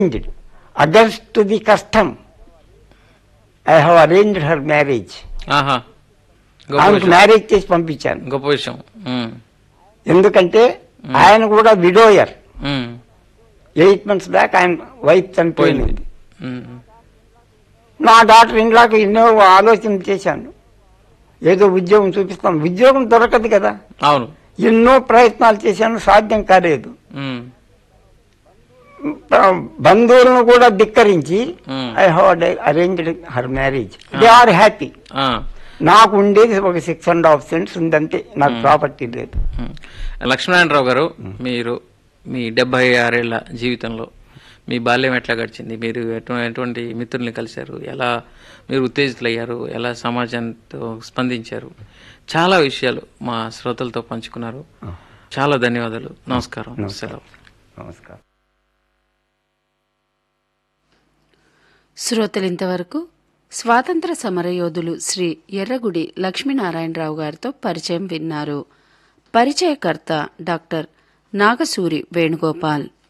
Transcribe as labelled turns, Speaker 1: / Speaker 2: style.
Speaker 1: arranged. Against to the custom, I have arranged her marriage.
Speaker 2: ఆహా గొప్ప
Speaker 1: ఆమెకు
Speaker 2: విషయం
Speaker 1: మ్యారేజ్ చేసి పంపించాను
Speaker 2: గొప్ప విషయం ఉమ్,
Speaker 1: ఎందుకంటే ఆయన కూడా widower
Speaker 2: um,
Speaker 1: eight months back ఆయన వైఫ్ చనిపోయింది
Speaker 2: పోయింది ఉమ్,
Speaker 1: నా డాక్టర్ ఇండ్లాకి ఎన్నో ఆలోచన చేశాను ఏదో ఉద్యోగం చూపిస్తాం ఉద్యోగం దొరకదు కదా
Speaker 2: అవును
Speaker 1: ఎన్నో ప్రయత్నాలు చేశాను సాధ్యం కాలేదు
Speaker 2: ఉమ్,
Speaker 1: బంధువులను కూడా ధిక్కరించి
Speaker 2: um,
Speaker 1: I have arranged her marriage they are happy
Speaker 2: ah,
Speaker 1: నాకు ఉండేది ఒక సిక్స్ అండ్ హాఫ్ సెంట్స్ ఉందంటే నాకు ప్రాపర్టీ లేదు
Speaker 2: ఉమ్. లక్ష్మీనారాయణరావు గారు మీరు మీ డెబ్బై ఆరేళ్ల జీవితంలో మీ బాల్యం ఎట్లా గడిచింది మీరు ఎటు- ఎటువంటి మిత్రుల్ని కలిశారు ఎలా మీరు ఉత్తేజితులయ్యారు ఎలా సమాజంతో స్పందించారు చాలా విషయాలు మా శ్రోతలతో పంచుకున్నారు చాలా ధన్యవాదాలు నమస్కారం సెలవు
Speaker 1: నమస్కారం
Speaker 3: శ్రోతలింతవరకు స్వాతంత్ర సమరయోధులు శ్రీ ఎర్రగుడి లక్ష్మీనారాయణరావు గారితో పరిచయం విన్నారు పరిచయకర్త డాక్టర్ నాగసూరి వేణుగోపాల్